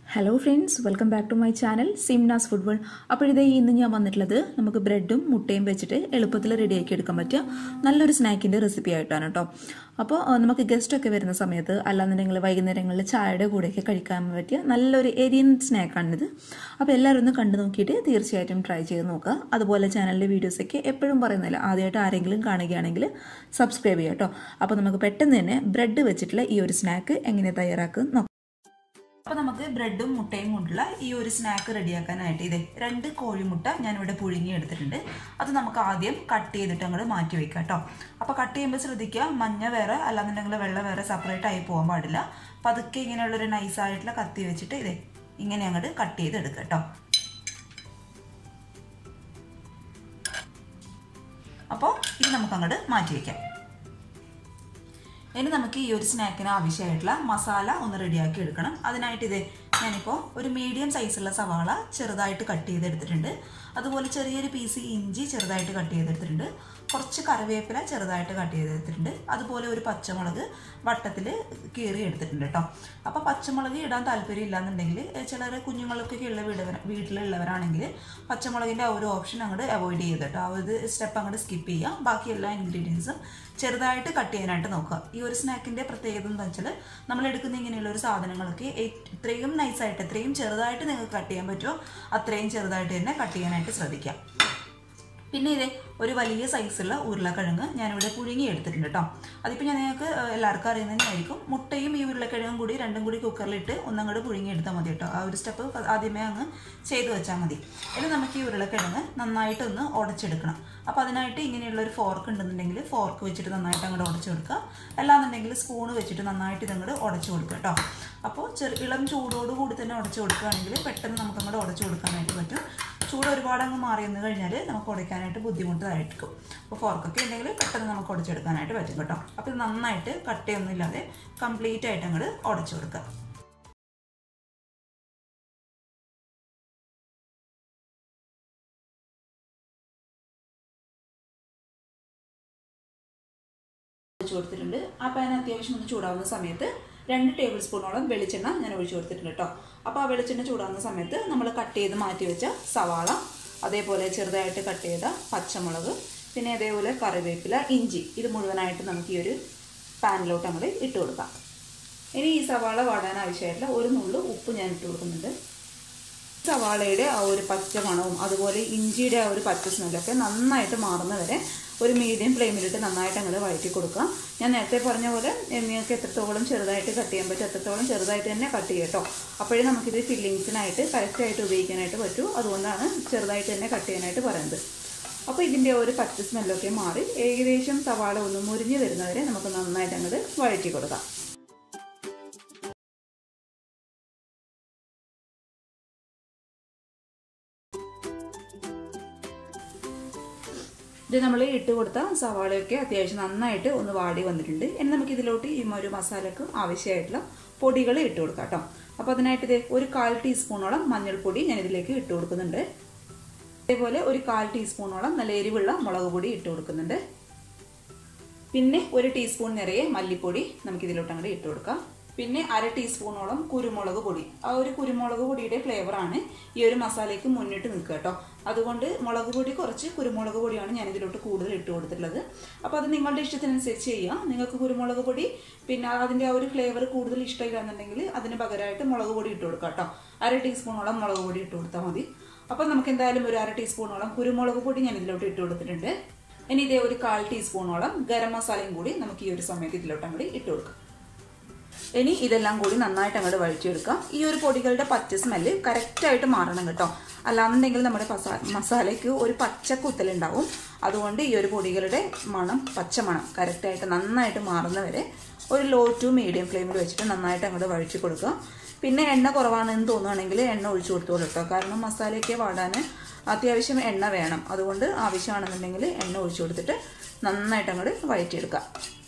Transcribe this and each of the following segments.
hello friends welcome back to my channel Simnas food world അപ്പോൾ ഇതേ ഇന്ന് ഞാൻ വന്നിട്ടുള്ളത് നമുക്ക് ബ്രെഡും മുട്ടയും വെച്ചിട്ട് എളുപ്പത്തിൽ റെഡിയാക്കി എടുക്കാൻ പറ്റിയ നല്ലൊരു സ്നാക്കിൻ്റെ റെസിപ്പി ആയിട്ടാണ് കേട്ടോ അപ്പോൾ ആ, നമുക്ക് ഗസ്റ്റൊക്കെ വരുന്ന സമയത്ത് അല്ലാന്നുണ്ടെങ്കിൽ വൈകുന്നേരങ്ങളിൽ ചായയുടെ കൂടെയൊക്കെ കഴിക്കാൻ പറ്റിയ നല്ലൊരു എരിയൻ സ്നാക്കാണിത് അപ്പോൾ എല്ലാവരും ഒന്ന് കണ്ടു നോക്കിയിട്ട് തീർച്ചയായിട്ടും ട്രൈ ചെയ്ത് നോക്കുക അതുപോലെ ചാനലിലെ വീഡിയോസൊക്കെ എപ്പോഴും പറയുന്നില്ല ആദ്യമായിട്ട് ആരെങ്കിലും കാണുകയാണെങ്കിൽ സബ്സ്ക്രൈബ് ചെയ്യാം കേട്ടോ അപ്പോൾ നമുക്ക് പെട്ടെന്ന് തന്നെ ബ്രെഡ് വെച്ചിട്ടുള്ള ഈ ഒരു സ്നാക്ക് എങ്ങനെ തയ്യാറാക്കും നോക്കാം അപ്പോൾ നമുക്ക് ബ്രെഡും മുട്ടയും കൊണ്ടുള്ള ഈ ഒരു സ്നാക്ക് റെഡിയാക്കാനായിട്ട് ഇതേ രണ്ട് കോഴിമുട്ട ഞാനിവിടെ പുഴുങ്ങി എടുത്തിട്ടുണ്ട് അത് നമുക്ക് ആദ്യം കട്ട് ചെയ്തിട്ട് അങ്ങോട്ട് മാറ്റി വെക്കാം കേട്ടോ അപ്പോൾ കട്ട് ചെയ്യുമ്പോൾ ശ്രദ്ധിക്കുക മഞ്ഞ വേറെ അല്ലാന്നുണ്ടെങ്കിൽ വെള്ള വേറെ സെപ്പറേറ്റ് ആയി പോകാൻ പാടില്ല പതുക്കെ ഇങ്ങനെയുള്ളൊരു നൈസായിട്ടുള്ള കത്തി വെച്ചിട്ട് ഇതേ ഇങ്ങനെ അങ്ങോട്ട് കട്ട് ചെയ്തെടുക്കുക കേട്ടോ അപ്പോൾ ഇത് നമുക്ക് അങ്ങോട്ട് മാറ്റി വയ്ക്കാം ഇനി നമുക്ക് ഈ ഒരു സ്നാക്കിന് ആവശ്യമായിട്ടുള്ള മസാല ഒന്ന് റെഡിയാക്കി എടുക്കണം അതിനായിട്ട് ഇത് ഞാനിപ്പോൾ ഒരു മീഡിയം സൈസുള്ള സവാള ചെറുതായിട്ട് കട്ട് ചെയ്തെടുത്തിട്ടുണ്ട് അതുപോലെ ചെറിയൊരു പീസ് ഇഞ്ചി ചെറുതായിട്ട് കട്ട് ചെയ്തെടുത്തിട്ടുണ്ട് കുറച്ച് കറിവേപ്പില ചെറുതായിട്ട് കട്ട് ചെയ്തെടുത്തിട്ടുണ്ട് അതുപോലെ ഒരു പച്ചമുളക് വട്ടത്തിൽ കീറി എടുത്തിട്ടുണ്ട് കേട്ടോ അപ്പോൾ പച്ചമുളക് ഇടാൻ താല്പര്യം ഇല്ലാന്നുണ്ടെങ്കിൽ ചിലർ കുഞ്ഞുങ്ങൾക്കൊക്കെ ഉള്ള വീടവർ വീട്ടിലുള്ളവരാണെങ്കിൽ പച്ചമുളകിൻ്റെ ആ ഒരു ഓപ്ഷൻ അങ്ങോട്ട് അവോയ്ഡ് ചെയ്ത് കേട്ടോ ആ ഒരു സ്റ്റെപ്പ് അങ്ങോട്ട് സ്കിപ്പ് ചെയ്യുക ബാക്കി എല്ലാ ഇൻഗ്രീഡിയൻസും ചെറുതായിട്ട് കട്ട് ചെയ്യാനായിട്ട് നോക്കുക ഈ ഒരു സ്നാക്കിൻ്റെ പ്രത്യേകത എന്താ വെച്ചാൽ നമ്മൾ എടുക്കുന്ന ഇങ്ങനെയുള്ള ഒരു സാധനങ്ങൾക്ക് ഇത്രയും നൈസായിട്ട് എത്രയും ചെറുതായിട്ട് നിങ്ങൾക്ക് കട്ട് ചെയ്യാൻ പറ്റുമോ അത്രയും ചെറുതായിട്ട് തന്നെ കട്ട് ചെയ്യാനായിട്ട് ശ്രദ്ധിക്കാം പിന്നെ ഇതേ ഒരു വലിയ സൈസുള്ള ഉരുളക്കിഴങ്ങ് ഞാനിവിടെ പുഴുങ്ങി എടുത്തിട്ടുണ്ട് കേട്ടോ അതിപ്പോൾ ഞാൻ നിങ്ങൾക്ക് എല്ലാവർക്കും അറിയുന്നതന്നെയായിരിക്കും മുട്ടയും ഈ ഉരുളക്കിഴങ്ങും കൂടി രണ്ടും കൂടി കുക്കറിലിട്ട് ഒന്നങ്ങോട്ട് പുഴുങ്ങി എടുത്താൽ മതി കേട്ടോ ആ ഒരു സ്റ്റെപ്പ് ആദ്യമേ അങ്ങ് ചെയ്ത് വെച്ചാൽ മതി ഇനി നമുക്ക് ഈ ഉരുളക്കിഴങ്ങ് നന്നായിട്ടൊന്ന് ഉടച്ചെടുക്കണം അപ്പോൾ അതിനായിട്ട് ഇങ്ങനെയുള്ള ഒരു ഫോർക്ക് ഉണ്ടെന്നുണ്ടെങ്കിൽ ഫോർക്ക് വെച്ചിട്ട് നന്നായിട്ട് അങ്ങോട്ട് ഉടച്ചു കൊടുക്കുക അല്ലാന്നുണ്ടെങ്കിൽ സ്പൂൺ വെച്ചിട്ട് നന്നായിട്ട് ഇതങ്ങോട്ട് ഉടച്ചു കൊടുക്കുക കേട്ടോ അപ്പോൾ ചെറു ഇളം ചൂടോട് കൂടി തന്നെ ഉടച്ചു കൊടുക്കുകയാണെങ്കിൽ പെട്ടെന്ന് നമുക്ക് അങ്ങോട്ട് ഉടച്ചു കൊടുക്കാനായിട്ട് പറ്റും ചൂട് ഒരുപാട് അങ്ങ് മാറി നിന്ന് കഴിഞ്ഞാൽ നമുക്ക് ഉടയ്ക്കാനായിട്ട് ബുദ്ധിമുട്ടായിരിക്കും അപ്പോൾ ഫോർക്കൊക്കെ ഉണ്ടെങ്കിൽ പെട്ടെന്ന് നമുക്ക് ഉടച്ചെടുക്കാനായിട്ട് പറ്റും കേട്ടോ അപ്പോൾ ഇത് നന്നായിട്ട് കട്ടയൊന്നും ഇല്ലാതെ കംപ്ലീറ്റ് ആയിട്ട് അങ്ങോട്ട് ഉടച്ചു കൊടുക്കുക ഒഴിച്ചു കൊടുത്തിട്ടുണ്ട് ആ പാൻ അത്യാവശ്യം ഒന്ന് ചൂടാവുന്ന സമയത്ത് രണ്ട് ടേബിൾ സ്പൂണോളം വെളിച്ചെണ്ണ ഞാൻ ഒഴിച്ചു കൊടുത്തിട്ടുണ്ട് കേട്ടോ അപ്പോൾ ആ വെളിച്ചെണ്ണ ചൂടാവുന്ന സമയത്ത് നമ്മൾ കട്ട് ചെയ്ത് മാറ്റി വെച്ച സവാള അതേപോലെ ചെറുതായിട്ട് കട്ട് ചെയ്ത പച്ചമുളക് പിന്നെ അതേപോലെ കറിവേപ്പില ഇഞ്ചി ഇത് മുഴുവനായിട്ട് നമുക്ക് ഈ ഒരു പാനിലോട്ട് അങ്ങോട്ട് ഇട്ട് കൊടുക്കാം ഇനി ഈ സവാള വാടാൻ ആവശ്യമായിട്ടുള്ള ഒരു നുള്ളു ഉപ്പ് ഞാൻ ഇട്ട് കൊടുക്കുന്നുണ്ട് സവാളയുടെ ആ ഒരു പച്ച മണവും അതുപോലെ ഇഞ്ചിയുടെ ആ ഒരു പച്ച സ്മെല്ലൊക്കെ നന്നായിട്ട് മാറുന്ന വരെ ഒരു മീഡിയം ഫ്ലെയിമിലിട്ട് നന്നായിട്ട് അങ്ങോട്ട് വഴറ്റി കൊടുക്കുക ഞാൻ നേരത്തെ പറഞ്ഞ പോലെ നിങ്ങൾക്ക് എത്രത്തോളം ചെറുതായിട്ട് കട്ട് ചെയ്യാൻ പറ്റും എത്രത്തോളം ചെറുതായിട്ട് തന്നെ കട്ട് ചെയ്യാം കേട്ടോ അപ്പോഴേ നമുക്കിത് ഫില്ലിങ്സിനായിട്ട് കറക്റ്റായിട്ട് ഉപയോഗിക്കാനായിട്ട് പറ്റൂ അതുകൊണ്ടാണ് ചെറുതായിട്ട് തന്നെ കട്ട് ചെയ്യാനായിട്ട് പറയുന്നത് അപ്പോൾ ഇതിൻ്റെ ഒരു പച്ച സ്മെല്ലൊക്കെ മാറി ഏകദേശം സവാള ഒന്ന് മുരിഞ്ഞ് വരുന്നവരെ നമുക്ക് നന്നായിട്ട് അങ്ങോട്ട് വഴറ്റി കൊടുക്കാം ഇത് നമ്മൾ ഇട്ട് കൊടുത്ത സവാളയൊക്കെ അത്യാവശ്യം നന്നായിട്ട് ഒന്ന് വാടി വന്നിട്ടുണ്ട് ഇനി നമുക്ക് ഇതിലോട്ട് ഈ ഒരു മസാലക്ക് ആവശ്യമായിട്ടുള്ള പൊടികൾ ഇട്ട് കൊടുക്കാം കേട്ടോ അപ്പോൾ അതിനായിട്ട് ഇത് ഒരു കാൽ ടീസ്പൂണോളം മഞ്ഞൾപ്പൊടി ഞാൻ ഇതിലേക്ക് ഇട്ട് കൊടുക്കുന്നുണ്ട് അതേപോലെ ഒരു കാൽ ടീസ്പൂണോളം നല്ല എരിവുള്ള മുളക് പൊടി ഇട്ട് കൊടുക്കുന്നുണ്ട് പിന്നെ ഒരു ടീസ്പൂൺ നിറയെ മല്ലിപ്പൊടി നമുക്ക് ഇതിലോട്ട് അങ്ങോട്ട് ഇട്ട് കൊടുക്കാം പിന്നെ അര ടീസ്പൂണോളം കുരുമുളക് പൊടി ആ ഒരു കുരുമുളക് പൊടിയുടെ ഫ്ലേവറാണ് ഈ ഒരു മസാലയ്ക്ക് മുന്നിട്ട് നിൽക്കുക കേട്ടോ അതുകൊണ്ട് മുളക് പൊടി കുറച്ച് കുരുമുളക് പൊടിയാണ് ഞാൻ ഇതിലോട്ട് കൂടുതൽ ഇട്ട് കൊടുത്തിട്ടുള്ളത് അപ്പോൾ അത് നിങ്ങളുടെ ഇഷ്ടത്തിനനുസരിച്ച് ചെയ്യാം നിങ്ങൾക്ക് കുരുമുളക് പൊടി പിന്നെ അതിൻ്റെ ആ ഒരു ഫ്ലേവർ കൂടുതൽ ഇഷ്ടമില്ല എന്നുണ്ടെങ്കിൽ അതിന് പകരമായിട്ട് മുളക് പൊടി ഇട്ട് കൊടുക്കാം കേട്ടോ അര ടീസ്പൂണോളം മുളക് പൊടി ഇട്ട് കൊടുത്താൽ മതി അപ്പോൾ നമുക്ക് എന്തായാലും ഒരു അര ടീസ്പൂണോളം കുരുമുളക് പൊടി ഞാൻ ഇതിലോട്ട് ഇട്ട് കൊടുത്തിട്ടുണ്ട് ഇനി ഇതേ ഒരു കാൽ ടീസ്പൂണോളം ഗരം മസാലയും കൂടി നമുക്ക് ഈ ഒരു സമയത്ത് ഇതിലോട്ട് അങ്ങോട്ട് ഇട്ട് കൊടുക്കാം ഇനി ഇതെല്ലാം കൂടി നന്നായിട്ട് അങ്ങോട്ട് വഴിച്ചെടുക്കാം ഈ ഒരു പൊടികളുടെ പച്ച സ്മെല്ല് കറക്റ്റായിട്ട് മാറണം കേട്ടോ അല്ലാന്നുണ്ടെങ്കിൽ നമ്മുടെ മസാലയ്ക്ക് ഒരു പച്ച കുത്തലുണ്ടാവും അതുകൊണ്ട് ഈ ഒരു പൊടികളുടെ മണം പച്ച മണം കറക്റ്റായിട്ട് നന്നായിട്ട് മാറുന്നവരെ ഒരു ലോ ടു മീഡിയം ഫ്ലെയിമിൽ വെച്ചിട്ട് നന്നായിട്ട് അങ്ങോട്ട് വഴിച്ചു കൊടുക്കുക പിന്നെ എണ്ണ കുറവാണെന്ന് തോന്നുകയാണെങ്കിൽ എണ്ണ ഒഴിച്ചു കൊടുത്തോളൂ കേട്ടോ കാരണം മസാലയൊക്കെ വാടാൻ അത്യാവശ്യം എണ്ണ വേണം അതുകൊണ്ട് ആവശ്യമാണെന്നുണ്ടെങ്കിൽ എണ്ണ ഒഴിച്ചു കൊടുത്തിട്ട് നന്നായിട്ട് അങ്ങോട്ട് വഴറ്റിയെടുക്കുക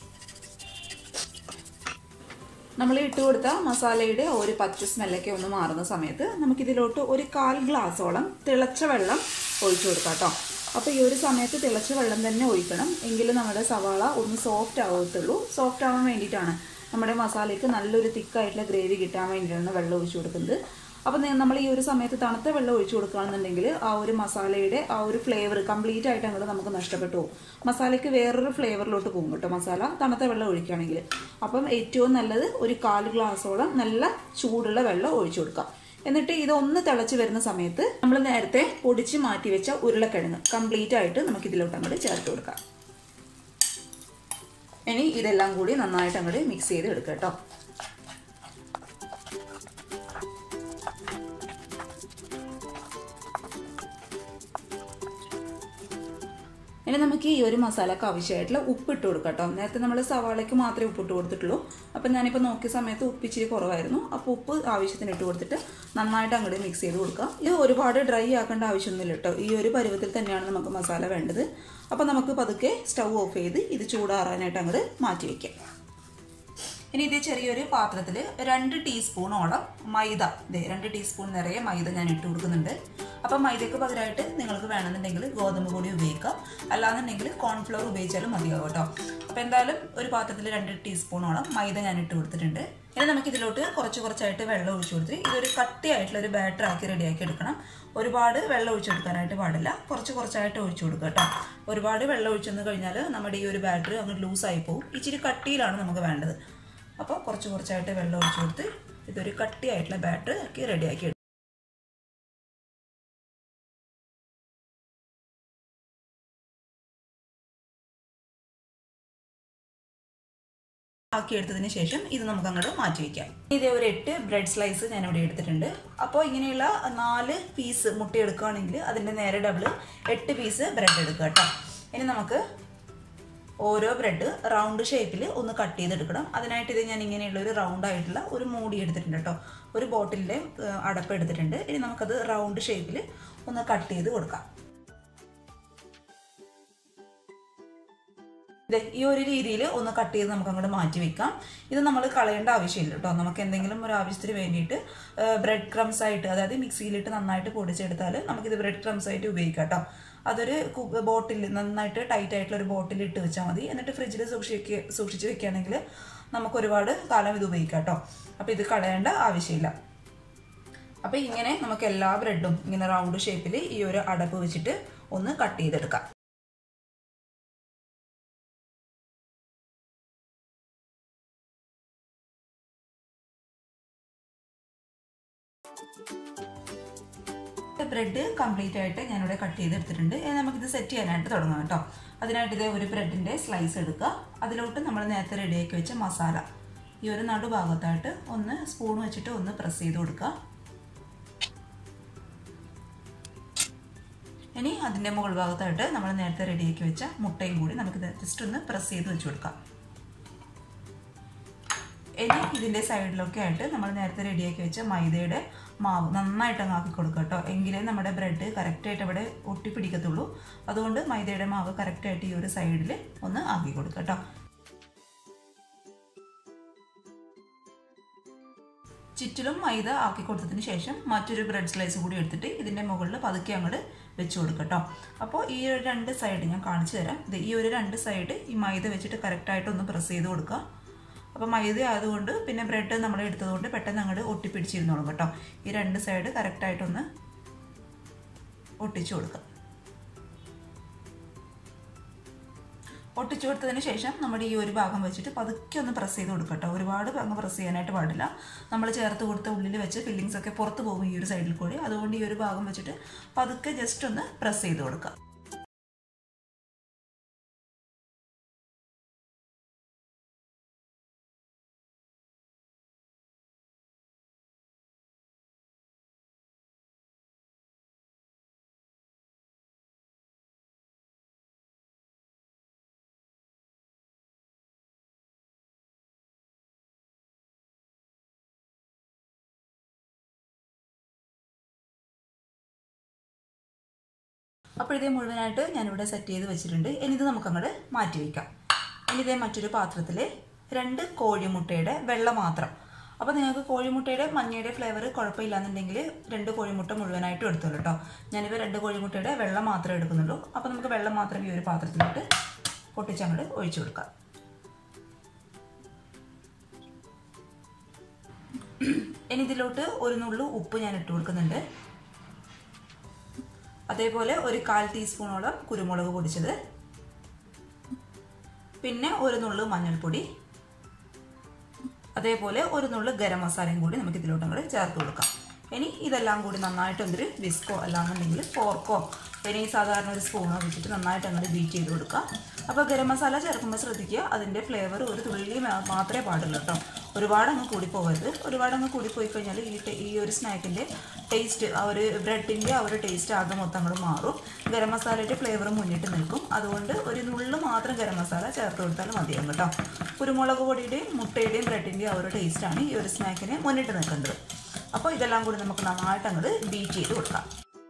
നമ്മൾ ഇട്ട് കൊടുത്ത മസാലയുടെ ഒരു പച്ച സ്മെല്ലൊക്കെ ഒന്ന് മാറുന്ന സമയത്ത് നമുക്കിതിലോട്ട് ഒരു കാൽ ഗ്ലാസോളം തിളച്ച വെള്ളം ഒഴിച്ചു കൊടുക്കാം കേട്ടോ അപ്പോൾ ഈ ഒരു സമയത്ത് തിളച്ച വെള്ളം തന്നെ ഒഴിക്കണം എങ്കിലും നമ്മുടെ സവാള ഒന്ന് സോഫ്റ്റ് ആവത്തുള്ളൂ സോഫ്റ്റ് ആവാൻ വേണ്ടിയിട്ടാണ് നമ്മുടെ മസാലയ്ക്ക് നല്ലൊരു തിക്കായിട്ടുള്ള ഗ്രേവി കിട്ടാൻ വേണ്ടിയിട്ടാണ് വെള്ളം ഒഴിച്ചു കൊടുക്കുന്നത് അപ്പോൾ നമ്മൾ ഈ ഒരു സമയത്ത് തണുത്ത വെള്ളം ഒഴിച്ചു കൊടുക്കുകയാണെന്നുണ്ടെങ്കിൽ ആ ഒരു മസാലയുടെ ആ ഒരു ഫ്ലേവർ കംപ്ലീറ്റ് ആയിട്ട് അങ്ങോട്ട് നമുക്ക് നഷ്ടപ്പെട്ടു പോകും മസാലയ്ക്ക് വേറൊരു ഫ്ലേവറിലോട്ട് പോകും കേട്ടോ മസാല തണുത്ത വെള്ളം ഒഴിക്കുകയാണെങ്കിൽ അപ്പം ഏറ്റവും നല്ലത് ഒരു കാൽ ഗ്ലാസോളം നല്ല ചൂടുള്ള വെള്ളം ഒഴിച്ചു കൊടുക്കാം എന്നിട്ട് ഇതൊന്ന് തിളച്ച് വരുന്ന സമയത്ത് നമ്മൾ നേരത്തെ പൊടിച്ച് മാറ്റി വെച്ച ഉരുളക്കിഴങ്ങ് കംപ്ലീറ്റ് ആയിട്ട് നമുക്ക് ഇതിലോട്ട് അങ്ങോട്ട് ചേർത്ത് കൊടുക്കാം ഇനി ഇതെല്ലാം കൂടി നന്നായിട്ട് അങ്ങോട്ട് മിക്സ് ചെയ്ത് എടുക്കാം കേട്ടോ ഇനി നമുക്ക് ഈ ഒരു മസാലക്ക് ആവശ്യമായിട്ടുള്ള ഉപ്പ് ഇട്ട് കൊടുക്കാം കേട്ടോ നേരത്തെ നമ്മൾ സവാളയ്ക്ക് മാത്രമേ ഉപ്പ് ഇട്ട് കൊടുത്തിട്ടുള്ളൂ അപ്പം ഞാനിപ്പോൾ നോക്കിയ സമയത്ത് ഉപ്പ് ഇച്ചിരി കുറവായിരുന്നു അപ്പോൾ ഉപ്പ് ആവശ്യത്തിന് ഇട്ട് കൊടുത്തിട്ട് നന്നായിട്ട് അങ്ങോട്ട് മിക്സ് ചെയ്ത് കൊടുക്കാം ഇത് ഒരുപാട് ഡ്രൈ ആക്കേണ്ട ആവശ്യമൊന്നുമില്ല കേട്ടോ ഈ ഒരു പരുവത്തിൽ തന്നെയാണ് നമുക്ക് മസാല വേണ്ടത് അപ്പോൾ നമുക്ക് പതുക്കെ സ്റ്റൗ ഓഫ് ചെയ്ത് ഇത് ചൂടാറാനായിട്ട് അങ്ങോട്ട് മാറ്റി വയ്ക്കാം ഇനി ഇത് ചെറിയൊരു പാത്രത്തിൽ രണ്ട് ടീസ്പൂണോളം മൈദ ഇതേ രണ്ട് ടീസ്പൂൺ നിറയെ മൈദ ഞാൻ ഇട്ട് കൊടുക്കുന്നുണ്ട് അപ്പം മൈദയ്ക്ക് പകരമായിട്ട് നിങ്ങൾക്ക് വേണമെന്നുണ്ടെങ്കിൽ ഗോതമ്പ് പൊടി ഉപയോഗിക്കാം അല്ലാന്നുണ്ടെങ്കിൽ കോൺഫ്ലോർ ഉപയോഗിച്ചാലും മതിയാവും കേട്ടോ അപ്പോൾ എന്തായാലും ഒരു പാത്രത്തിൽ രണ്ട് ടീസ്പൂണോളം മൈദ ഞാൻ ഇട്ട് കൊടുത്തിട്ടുണ്ട് ഇനി നമുക്ക് ഇതിലോട്ട് കുറച്ച് കുറച്ചായിട്ട് വെള്ളം ഒഴിച്ചു കൊടുത്ത് ഇതൊരു കട്ടിയായിട്ടുള്ള ഒരു ബാറ്റർ ആക്കി റെഡിയാക്കി എടുക്കണം ഒരുപാട് വെള്ളം ഒഴിച്ചു കൊടുക്കാനായിട്ട് പാടില്ല കുറച്ച് കുറച്ചായിട്ട് ഒഴിച്ചു കൊടുക്കുക കേട്ടോ ഒരുപാട് വെള്ളം ഒഴിച്ചെന്ന് കഴിഞ്ഞാൽ നമ്മുടെ ഈ ഒരു ബാറ്റർ അങ്ങ് ലൂസായി പോകും ഇച്ചിരി കട്ടിയിലാണ് നമുക്ക് വേണ്ടത് അപ്പോൾ കുറച്ച് കുറച്ചായിട്ട് വെള്ളം ഒഴിച്ചു കൊടുത്ത് ഇതൊരു കട്ടിയായിട്ടുള്ള ബാറ്റർ ആക്കി റെഡിയാക്കി എടുക്കും ആക്കി എടുത്തതിന് ശേഷം ഇത് നമുക്ക് അങ്ങോട്ട് മാറ്റി വയ്ക്കാം ഇതേ ഒരു എട്ട് ബ്രെഡ് സ്ലൈസ് ഞാൻ ഇവിടെ എടുത്തിട്ടുണ്ട് അപ്പോൾ ഇങ്ങനെയുള്ള നാല് പീസ് മുട്ട എടുക്കുകയാണെങ്കിൽ അതിൻ്റെ നേരെ ഡബിൾ എട്ട് പീസ് ബ്രെഡ് എടുക്കുക കേട്ടോ ഇനി നമുക്ക് ഓരോ ബ്രെഡ് റൗണ്ട് ഷേപ്പിൽ ഒന്ന് കട്ട് ചെയ്തെടുക്കണം അതിനായിട്ട് ഇത് ഞാൻ ഇങ്ങനെയുള്ള ഒരു റൗണ്ട് ആയിട്ടുള്ള ഒരു മൂടി എടുത്തിട്ടുണ്ട് കേട്ടോ ഒരു ബോട്ടിലിൻ്റെ അടപ്പ് എടുത്തിട്ടുണ്ട് ഇനി നമുക്കത് റൗണ്ട് ഷേപ്പിൽ ഒന്ന് കട്ട് ചെയ്ത് കൊടുക്കാം ഈ ഒരു രീതിയിൽ ഒന്ന് കട്ട് ചെയ്ത് നമുക്ക് അങ്ങോട്ട് മാറ്റി വെക്കാം ഇത് നമ്മൾ കളയേണ്ട ആവശ്യമില്ല കേട്ടോ നമുക്ക് എന്തെങ്കിലും ഒരു ആവശ്യത്തിന് വേണ്ടിയിട്ട് ബ്രെഡ് ക്രംസ് ആയിട്ട് അതായത് മിക്സിയിലിട്ട് നന്നായിട്ട് പൊടിച്ചെടുത്താൽ നമുക്കിത് ബ്രെഡ് ക്രംസ് ആയിട്ട് ഉപയോഗിക്കാം കേട്ടോ അതൊരു ബോട്ടിൽ നന്നായിട്ട് ടൈറ്റ് ആയിട്ടുള്ള ഒരു ബോട്ടിൽ ഇട്ട് വെച്ചാൽ മതി എന്നിട്ട് ഫ്രിഡ്ജിൽ സൂക്ഷിക്കുക സൂക്ഷിച്ച് വെക്കുകയാണെങ്കിൽ നമുക്ക് ഒരുപാട് കാലം ഇത് ഉപയോഗിക്കാം കേട്ടോ അപ്പോൾ ഇത് കളയേണ്ട ആവശ്യമില്ല അപ്പോൾ ഇങ്ങനെ നമുക്ക് എല്ലാ ബ്രെഡും ഇങ്ങനെ റൗണ്ട് ഷേപ്പിൽ ഈ ഒരു അടപ്പ് വെച്ചിട്ട് ഒന്ന് കട്ട് ചെയ്തെടുക്കാം ബ്രെഡ് കംപ്ലീറ്റ് ആയിട്ട് ഞാനിവിടെ കട്ട് ചെയ്തെടുത്തിട്ടുണ്ട് നമുക്കിത് സെറ്റ് ചെയ്യാനായിട്ട് തുടങ്ങാം കേട്ടോ അതിനായിട്ട് ഇതേ ഒരു ബ്രെഡിൻ്റെ സ്ലൈസ് എടുക്കുക അതിലോട്ട് നമ്മൾ നേരത്തെ റെഡിയാക്കി വെച്ച മസാല ഈ ഒരു നടുഭാഗത്തായിട്ട് ഒന്ന് സ്പൂൺ വെച്ചിട്ട് ഒന്ന് പ്രസ് ചെയ്ത് കൊടുക്കുക ഇനി അതിൻ്റെ മുകൾ ഭാഗത്തായിട്ട് നമ്മൾ നേരത്തെ റെഡിയാക്കി വെച്ച മുട്ടയും കൂടി നമുക്ക് ജസ്റ്റ് ഒന്ന് പ്രസ് ചെയ്ത് വെച്ച് കൊടുക്കാം ഇനി ഇതിൻ്റെ സൈഡിലൊക്കെ ആയിട്ട് നമ്മൾ നേരത്തെ റെഡിയാക്കി വെച്ച മൈദയുടെ മാവ് നന്നായിട്ട് അങ്ങ് ആക്കി കൊടുക്കുക കേട്ടോ എങ്കിലേ നമ്മുടെ ബ്രെഡ് കറക്റ്റായിട്ട് ഇവിടെ ഒട്ടിപ്പിടിക്കത്തുള്ളൂ അതുകൊണ്ട് മൈദയുടെ മാവ് കറക്റ്റായിട്ട് ഈ ഒരു സൈഡിൽ ഒന്ന് ആക്കി കൊടുക്കുക കേട്ടോ ചുറ്റിലും മൈദ ആക്കി കൊടുത്തതിന് ശേഷം മറ്റൊരു ബ്രെഡ് സ്ലൈസ് കൂടി എടുത്തിട്ട് ഇതിൻ്റെ മുകളിൽ പതുക്കെ അങ്ങോട്ട് വെച്ച് കൊടുക്കുക കേട്ടോ അപ്പോൾ ഈ ഒരു രണ്ട് സൈഡ് ഞാൻ കാണിച്ചു തരാം ഇത് ഈ ഒരു രണ്ട് സൈഡ് ഈ മൈദ വെച്ചിട്ട് കറക്റ്റായിട്ട് ഒന്ന് പ്രസ് ചെയ്ത് കൊടുക്കുക അപ്പോൾ മൈദ ആയതുകൊണ്ട് പിന്നെ ബ്രെഡ് നമ്മൾ എടുത്തതുകൊണ്ട് പെട്ടെന്ന് അങ്ങോട്ട് ഒട്ടിപ്പിടിച്ചിരുന്നോളും കേട്ടോ ഈ രണ്ട് സൈഡ് കറക്റ്റായിട്ടൊന്ന് ഒട്ടിച്ചു കൊടുക്കുക ഒട്ടിച്ചു കൊടുത്തതിന് ശേഷം നമ്മുടെ ഈ ഒരു ഭാഗം വെച്ചിട്ട് പതുക്കെ ഒന്ന് പ്രസ് ചെയ്ത് കൊടുക്കുക കേട്ടോ ഒരുപാട് അങ്ങ് പ്രസ് ചെയ്യാനായിട്ട് പാടില്ല നമ്മൾ ചേർത്ത് കൊടുത്ത ഉള്ളിൽ വെച്ച് ഫില്ലിങ്സ് ഒക്കെ പുറത്ത് പോകും ഈ ഒരു സൈഡിൽ കൂടി അതുകൊണ്ട് ഈ ഒരു ഭാഗം വെച്ചിട്ട് പതുക്കെ ജസ്റ്റ് ഒന്ന് പ്രസ് ചെയ്ത് കൊടുക്കുക അപ്പോൾ ഇതേ മുഴുവനായിട്ട് ഞാനിവിടെ സെറ്റ് ചെയ്ത് വെച്ചിട്ടുണ്ട് ഇനി ഇത് നമുക്ക് അങ്ങോട്ട് മാറ്റി വയ്ക്കാം ഇനി ഇതേ മറ്റൊരു പാത്രത്തിൽ രണ്ട് കോഴിമുട്ടയുടെ വെള്ള മാത്രം അപ്പോൾ നിങ്ങൾക്ക് കോഴിമുട്ടയുടെ മഞ്ഞയുടെ ഫ്ലേവർ കുഴപ്പമില്ലാന്നുണ്ടെങ്കിൽ രണ്ട് കോഴിമുട്ട മുഴുവനായിട്ടും എടുത്തോളൂ കേട്ടോ ഞാനിപ്പോൾ രണ്ട് കോഴിമുട്ടയുടെ വെള്ളം മാത്രമേ എടുക്കുന്നുള്ളൂ അപ്പോൾ നമുക്ക് വെള്ളം മാത്രം ഈ ഒരു പാത്രത്തിലോട്ട് പൊട്ടിച്ചങ്ങോട്ട് ഒഴിച്ചു കൊടുക്കാം ഇനി ഇതിലോട്ട് ഒരു നുള്ളു ഉപ്പ് ഞാൻ ഇട്ട് കൊടുക്കുന്നുണ്ട് അതേപോലെ ഒരു കാൽ ടീസ്പൂണോളം കുരുമുളക് പൊടിച്ചത് പിന്നെ ഒരു നുള്ളു മഞ്ഞൾപ്പൊടി അതേപോലെ ഒരു നുള്ളു ഗരം മസാലയും കൂടി നമുക്ക് ഇതിലോട്ട് അങ്ങോട്ട് ചേർത്ത് കൊടുക്കാം ഇനി ഇതെല്ലാം കൂടി നന്നായിട്ട് എന്തൊരു വിസ്കോ അല്ലാന്നുണ്ടെങ്കിൽ ഫോർക്കോ ഇനി സാധാരണ ഒരു സ്പൂണോ വെച്ചിട്ട് നന്നായിട്ട് അങ്ങോട്ട് ബീറ്റ് ചെയ്ത് കൊടുക്കുക അപ്പോൾ ഗരം മസാല ചേർക്കുമ്പോൾ ശ്രദ്ധിക്കുക അതിൻ്റെ ഫ്ലേവർ ഒരു തുള്ളി മാത്രമേ പാടുള്ളൂ കേട്ടോ ഒരുപാട് അങ്ങ് കൂടി പോകരുത് ഒരുപാട് അങ്ങ് കൂടി പോയി കഴിഞ്ഞാൽ ഈ ഈ ഒരു സ്നാക്കിൻ്റെ ടേസ്റ്റ് ആ ഒരു ബ്രെഡിൻ്റെ ആ ഒരു ടേസ്റ്റ് ആകെ മൊത്തം അങ്ങോട്ട് മാറും ഗരം മസാലയുടെ ഫ്ലേവർ മുന്നിട്ട് നിൽക്കും അതുകൊണ്ട് ഒരു നുള്ളു മാത്രം ഗരം മസാല ചേർത്ത് കൊടുത്താൽ മതിയാകും കേട്ടോ കുരുമുളക് പൊടിയുടെയും മുട്ടയുടെയും ബ്രെഡിൻ്റെയും ആ ഒരു ടേസ്റ്റാണ് ഈ ഒരു സ്നാക്കിന് മുന്നിട്ട് നിൽക്കേണ്ടത് അപ്പോൾ ഇതെല്ലാം കൂടി നമുക്ക് നന്നായിട്ട് അങ്ങോട്ട് ബീറ്റ് ചെയ്ത് കൊടുക്കാം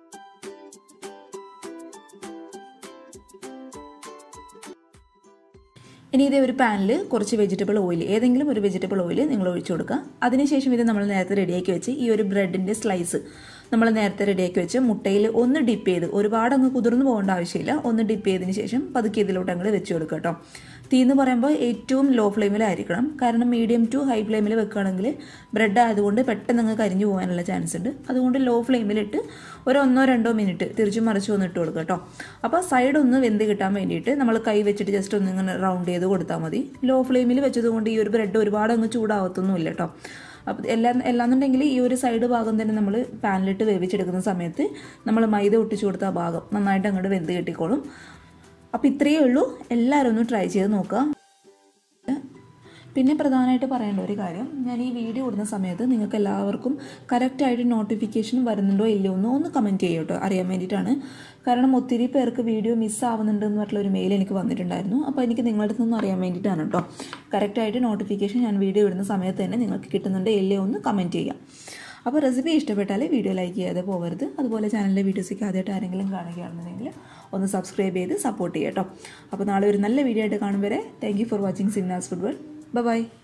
ഇനി ഇതേ ഒരു പാനിൽ കുറച്ച് വെജിറ്റബിൾ ഓയിൽ ഏതെങ്കിലും ഒരു വെജിറ്റബിൾ ഓയിൽ നിങ്ങൾ ഒഴിച്ചു കൊടുക്കുക അതിനുശേഷം ഇത് നമ്മൾ നേരത്തെ റെഡിയാക്കി വെച്ച് ഈ ഒരു ബ്രെഡിൻ്റെ സ്ലൈസ് നമ്മൾ നേരത്തെ റെഡിയാക്കി വെച്ച് മുട്ടയിൽ ഒന്ന് ഡിപ്പ് ചെയ്ത് ഒരുപാട് അങ്ങ് കുതിർന്നു പോകേണ്ട ആവശ്യമില്ല ഒന്ന് ഡിപ്പ് ചെയ്തതിന് ശേഷം പതുക്കെ ഇതിലോട്ട് അങ്ങോട്ട് വെച്ച് കൊടുക്കുക കേട്ടോ തീ എന്ന് പറയുമ്പോൾ ഏറ്റവും ലോ ഫ്ലെയിമിലായിരിക്കണം കാരണം മീഡിയം ടു ഹൈ ഫ്ലെയിമിൽ വെക്കുകയാണെങ്കിൽ ബ്രെഡ് ആയതുകൊണ്ട് പെട്ടെന്ന് അങ്ങ് കരിഞ്ഞു പോകാനുള്ള ചാൻസ് ഉണ്ട് അതുകൊണ്ട് ലോ ഫ്ലെയിമിലിട്ട് ഒരു ഒന്നോ രണ്ടോ മിനിറ്റ് തിരിച്ചും മറിച്ചും ഒന്ന് ഇട്ട് കൊടുക്കുക കേട്ടോ അപ്പോൾ സൈഡ് ഒന്ന് വെന്ത് കിട്ടാൻ വേണ്ടിയിട്ട് നമ്മൾ കൈ വെച്ചിട്ട് ജസ്റ്റ് ഒന്ന് ഇങ്ങനെ റൗണ്ട് ചെയ്ത് കൊടുത്താൽ മതി ലോ ഫ്ലെയിമിൽ വെച്ചതുകൊണ്ട് ഈ ഒരു ബ്രെഡ് ഒരുപാട് അങ്ങ് ചൂടാവത്തൊന്നുമില്ല കേട്ടോ അപ്പോൾ എല്ലാം എല്ലാന്നുണ്ടെങ്കിൽ ഈ ഒരു സൈഡ് ഭാഗം തന്നെ നമ്മൾ പാനിലിട്ട് വേവിച്ചെടുക്കുന്ന സമയത്ത് നമ്മൾ മൈദ ഒട്ടിച്ചു കൊടുത്ത ആ ഭാഗം നന്നായിട്ട് അങ്ങോട്ട് വെന്ത് കിട്ടിക്കോളും അപ്പോൾ ഇത്രയേ ഉള്ളൂ എല്ലാവരും ഒന്ന് ട്രൈ ചെയ്ത് നോക്കുക പിന്നെ പ്രധാനമായിട്ട് പറയേണ്ട ഒരു കാര്യം ഞാൻ ഈ വീഡിയോ ഇടുന്ന സമയത്ത് നിങ്ങൾക്ക് എല്ലാവർക്കും കറക്റ്റായിട്ട് നോട്ടിഫിക്കേഷൻ വരുന്നുണ്ടോ ഇല്ലയോ എന്ന് ഒന്ന് കമൻറ്റ് ചെയ്യും കേട്ടോ അറിയാൻ വേണ്ടിയിട്ടാണ് കാരണം ഒത്തിരി പേർക്ക് വീഡിയോ മിസ്സാവുന്നുണ്ട് എന്ന് പറഞ്ഞിട്ടുള്ള ഒരു മെയിൽ എനിക്ക് വന്നിട്ടുണ്ടായിരുന്നു അപ്പോൾ എനിക്ക് നിങ്ങളുടെ അടുത്ത് നിന്ന് അറിയാൻ വേണ്ടിയിട്ടാണ് കേട്ടോ കറക്റ്റായിട്ട് നോട്ടിഫിക്കേഷൻ ഞാൻ വീഡിയോ ഇടുന്ന സമയത്ത് തന്നെ നിങ്ങൾക്ക് കിട്ടുന്നുണ്ടോ ഇല്ലയോ എന്ന് കമൻറ്റ് ചെയ്യാം അപ്പോൾ റെസിപ്പി ഇഷ്ടപ്പെട്ടാൽ വീഡിയോ ലൈക്ക് ചെയ്യാതെ പോകരുത് അതുപോലെ ചാനലിലെ വീഡിയോസൊക്കെ ആദ്യമായിട്ട് ആരെങ്കിലും കാണുകയാണെന്നുണ്ടെങ്കിൽ ഒന്ന് സബ്സ്ക്രൈബ് ചെയ്ത് സപ്പോർട്ട് ചെയ്യാം കേട്ടോ അപ്പോൾ നാളെ ഒരു നല്ല വീഡിയോ ആയിട്ട് കാണും വരെ thank you for watching Simnas food world by